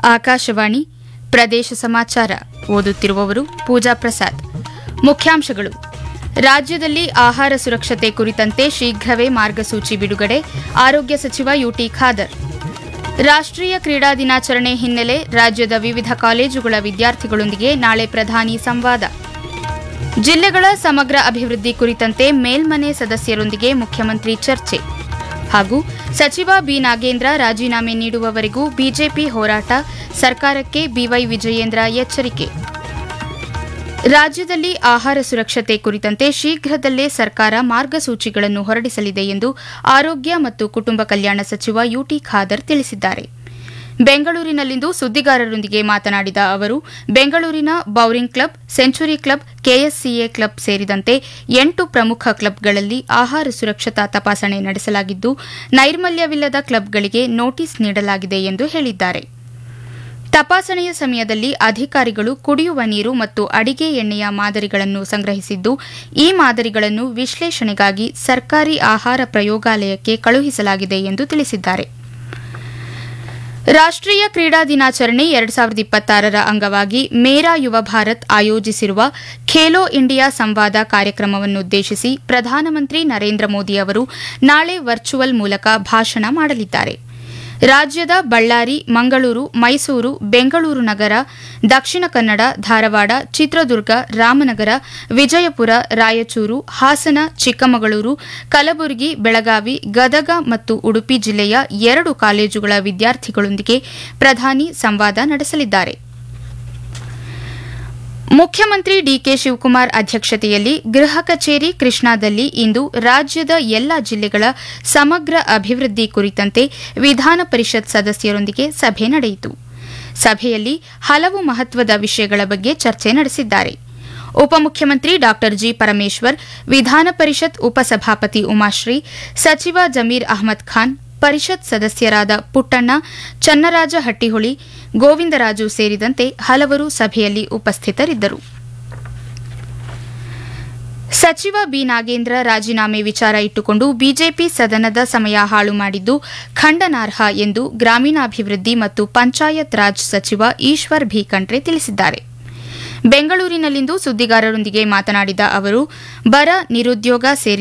ಆಕಾಶವಾಣಿ ಪ್ರದೇಶ ಸಮಾಚಾರ ಓದುತ್ತಿರುವವರು ಪೂಜಾ ಪ್ರಸಾದ್ ಮುಖ್ಯಾಂಶಗಳು ರಾಜ್ಯದಲ್ಲಿ ಆಹಾರ ಸುರಕ್ಷತೆ ಕುರಿತಂತೆ ಶೀಘ್ರವೇ ಮಾರ್ಗಸೂಚಿ ಬಿಡುಗಡೆ ಆರೋಗ್ಯ ಸಚಿವ ಯುಟಿ ಖಾದರ್ ರಾಷ್ಟ್ರೀಯ ಕ್ರೀಡಾ ದಿನಾಚರಣೆ ಹಿನ್ನೆಲೆ ರಾಜ್ಯದ ವಿವಿಧ ಕಾಲೇಜುಗಳ ವಿದ್ಯಾರ್ಥಿಗಳೊಂದಿಗೆ ನಾಳೆ ಪ್ರಧಾನಿ ಸಂವಾದ ಜಿಲ್ಲೆಗಳ ಸಮಗ್ರ ಅಭಿವೃದ್ಧಿ ಕುರಿತಂತೆ ಮೇಲ್ಮನೆ ಸದಸ್ಯರೊಂದಿಗೆ ಮುಖ್ಯಮಂತ್ರಿ ಚರ್ಚೆ ಹಾಗೂ ಸಚಿವ ಬಿ ನಾಗೇಂದ್ರ ರಾಜೀನಾಮೆ ನೀಡುವವರೆಗೂ ಬಿಜೆಪಿ ಹೋರಾಟ ಸರ್ಕಾರಕ್ಕೆ ಬಿವೈ ವಿಜಯೇಂದ್ರ ಎಚ್ಚರಿಕೆ ರಾಜ್ಯದಲ್ಲಿ ಆಹಾರ ಸುರಕ್ಷತೆ ಕುರಿತಂತೆ ಶೀಘ್ರದಲ್ಲೇ ಸರ್ಕಾರ ಮಾರ್ಗಸೂಚಿಗಳನ್ನು ಹೊರಡಿಸಲಿದೆ ಎಂದು ಆರೋಗ್ಯ ಮತ್ತು ಕುಟುಂಬ ಕಲ್ಯಾಣ ಸಚಿವ ಯುಟಿ ಖಾದರ್ ತಿಳಿಸಿದ್ದಾರೆ ಬೆಂಗಳೂರಿನಲ್ಲಿಂದು ಸುದ್ದಿಗಾರರೊಂದಿಗೆ ಮಾತನಾಡಿದ ಅವರು ಬೆಂಗಳೂರಿನ Bowring club century club KSCA club ಸೇರಿದಂತೆ ಎಂಟು ಪ್ರಮುಖ ಕ್ಲಬ್ಗಳಲ್ಲಿ ಆಹಾರ ಸುರಕ್ಷತಾ ತಪಾಸಣೆ ನಡೆಸಲಾಗಿದ್ದು ನೈರ್ಮಲ್ಯವಿಲ್ಲದ ಕ್ಲಬ್ಗಳಿಗೆ ನೋಟಿಸ್ ನೀಡಲಾಗಿದೆ ಎಂದು ಹೇಳಿದ್ದಾರೆ ತಪಾಸಣೆಯ ಸಮಯದಲ್ಲಿ ಅಧಿಕಾರಿಗಳು ಕುಡಿಯುವ ನೀರು ಮತ್ತು ಅಡಿಗೆ ಎಣ್ಣೆಯ ಮಾದರಿಗಳನ್ನು ಸಂಗ್ರಹಿಸಿದ್ದು ಈ ಮಾದರಿಗಳನ್ನು ವಿಶ್ಲೇಷಣೆಗಾಗಿ ಸರ್ಕಾರಿ ಆಹಾರ ಪ್ರಯೋಗಾಲಯಕ್ಕೆ ಕಳುಹಿಸಲಾಗಿದೆ ಎಂದು ತಿಳಿಸಿದ್ದಾರೆ ರಾಷ್ಟ್ರೀಯ ಕ್ರೀಡಾ ದಿನಾಚರಣೆ ಎರಡು ಸಾವಿರದ ಇಪ್ಪತ್ತಾರರ ಅಂಗವಾಗಿ ಮೇರಾ ಯುವ ಭಾರತ್ ಆಯೋಜಿಸಿರುವ ಖೇಲೋ ಇಂಡಿಯಾ ಸಂವಾದ ಕಾರ್ಯಕ್ರಮವನ್ನುದ್ದೇಶಿಸಿ ಪ್ರಧಾನಮಂತ್ರಿ ನರೇಂದ್ರ ಮೋದಿ ಅವರು ನಾಳೆ ವರ್ಚುವಲ್ ಮೂಲಕ ಭಾಷಣ ಮಾಡಲಿದ್ದಾರೆ ರಾಜ್ಯದ ಬಳ್ಳಾರಿ ಮಂಗಳೂರು ಮೈಸೂರು ಬೆಂಗಳೂರು ನಗರ ದಕ್ಷಿಣ ಕನ್ನಡ ಧಾರವಾಡ ಚಿತ್ರದುರ್ಗ ರಾಮನಗರ ವಿಜಯಪುರ ರಾಯಚೂರು ಹಾಸನ ಚಿಕ್ಕಮಗಳೂರು ಕಲಬುರಗಿ ಬೆಳಗಾವಿ ಗದಗ ಮತ್ತು ಉಡುಪಿ ಜಿಲ್ಲೆಯ ಎರಡು ಕಾಲೇಜುಗಳ ವಿದ್ಯಾರ್ಥಿಗಳೊಂದಿಗೆ ಪ್ರಧಾನಿ ಸಂವಾದ ನಡೆಸಲಿದ್ದಾರೆ ಮುಖ್ಯಮಂತ್ರಿ ಡಿಕೆ ಶಿವಕುಮಾರ್ ಅಧ್ಯಕ್ಷತೆಯಲ್ಲಿ ಗೃಹ ಕಚೇರಿ ಕೃಷ್ಣಾದಲ್ಲಿ ಇಂದು ರಾಜ್ಯದ ಎಲ್ಲಾ ಜಿಲ್ಲೆಗಳ ಸಮಗ್ರ ಅಭಿವೃದ್ಧಿ ಕುರಿತಂತೆ ವಿಧಾನ ಪರಿಷತ್ ಸದಸ್ಯರೊಂದಿಗೆ ಸಭೆ ನಡೆಯಿತು ಸಭೆಯಲ್ಲಿ ಹಲವು ಮಹತ್ವದ ವಿಷಯಗಳ ಬಗ್ಗೆ ಚರ್ಚೆ ನಡೆಸಿದ್ದಾರೆ ಉಪಮುಖ್ಯಮಂತ್ರಿ ಡಾ ಜಿ ಪರಮೇಶ್ವರ್ ವಿಧಾನ ಪರಿಷತ್ ಉಪಸಭಾಪತಿ ಉಮಾಶ್ರೀ ಸಚಿವ ಜಮೀರ್ ಅಹಮದ್ ಖಾನ್ ಪರಿಷತ್ ಸದಸ್ಯರಾದ ಪುಟ್ಟಣ್ಣ ಚನ್ನರಾಜ ಹಟ್ಟಿಹೊಳಿ ಗೋವಿಂದರಾಜು ಸೇರಿದಂತೆ ಹಲವರು ಸಭೆಯಲ್ಲಿ ಉಪಸ್ಥಿತರಿದ್ದರು ಸಚಿವ ಬಿ ನಾಗೇಂದ್ರ ರಾಜೀನಾಮೆ ವಿಚಾರ ಇಟ್ಟುಕೊಂಡು ಬಿಜೆಪಿ ಸದನದ ಸಮಯ ಹಾಳು ಮಾಡಿದ್ದು ಖಂಡನಾರ್ಹ ಎಂದು ಗ್ರಾಮೀಣಾಭಿವೃದ್ಧಿ ಮತ್ತು ಪಂಚಾಯತ್ ರಾಜ್ ಸಚಿವ ಈಶ್ವರ್ ಭಿ ಖಂಡ್ರೆ ತಿಳಿಸಿದ್ದಾರೆ ಬೆಂಗಳೂರಿನಲ್ಲಿಂದು ಸುದ್ದಿಗಾರರೊಂದಿಗೆ ಮಾತನಾಡಿದ ಅವರು ಬರ ನಿರುದ್ಯೋಗ ಸೇರಿ